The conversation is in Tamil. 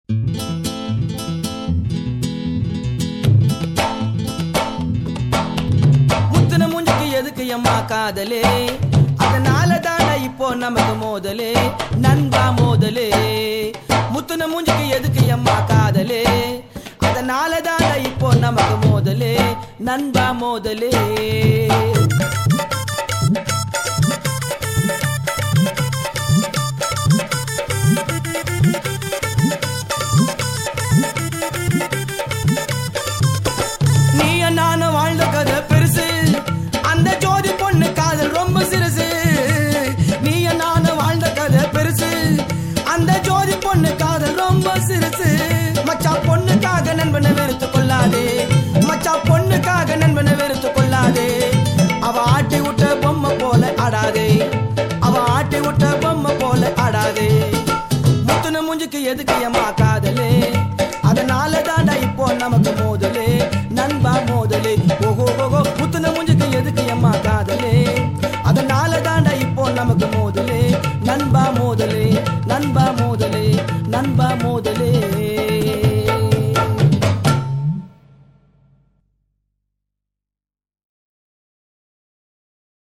முத்துன மூஞ்சிக்கு எதுக்கு எம்மா காதலே அதனால தானே இப்போ நமக்கு மோதலே நண்பா மோதலே முத்துன மூஞ்சிக்கு எதுக்கு எம்மா காதலே அதனால தானே இப்போ நமக்கு மோதலே நண்பா மோதலே நீ நானும் வாழ்ந்த கதை பெருசு அந்த ஜோதி பொண்ணு காதல் ரொம்ப சிறுசு நீ நானும் வாழ்ந்த கதை பெருசு அந்த ஜோதி பொண்ணு காதல் ரொம்ப சிறுசு மச்சா பொண்ணுக்காக நண்பனை வெறுத்து கொள்ளாதே மச்சா பொண்ணுக்காக நண்பனை வெறுத்து கொள்ளாதே அவ ஆட்டி விட்ட பொம்மை போல ஆடாதே அவ ஆட்டி விட்ட பொம்மை போல ஆடாதே முத்துன மூஞ்சுக்கு எதுக்கு எம்மா காதலே அதனால தாண்டா இப்போ நமக்கு மோதலே நண்பா மோதலே ஓஹோ ஓஹோ முத்துன மூஞ்சுக்கு எதுக்கு எம்மா காதலே அதனால தாண்டா இப்போ நமக்கு மோதலே நண்பா மோதலே நண்பா மோதலே நண்பா மோதலே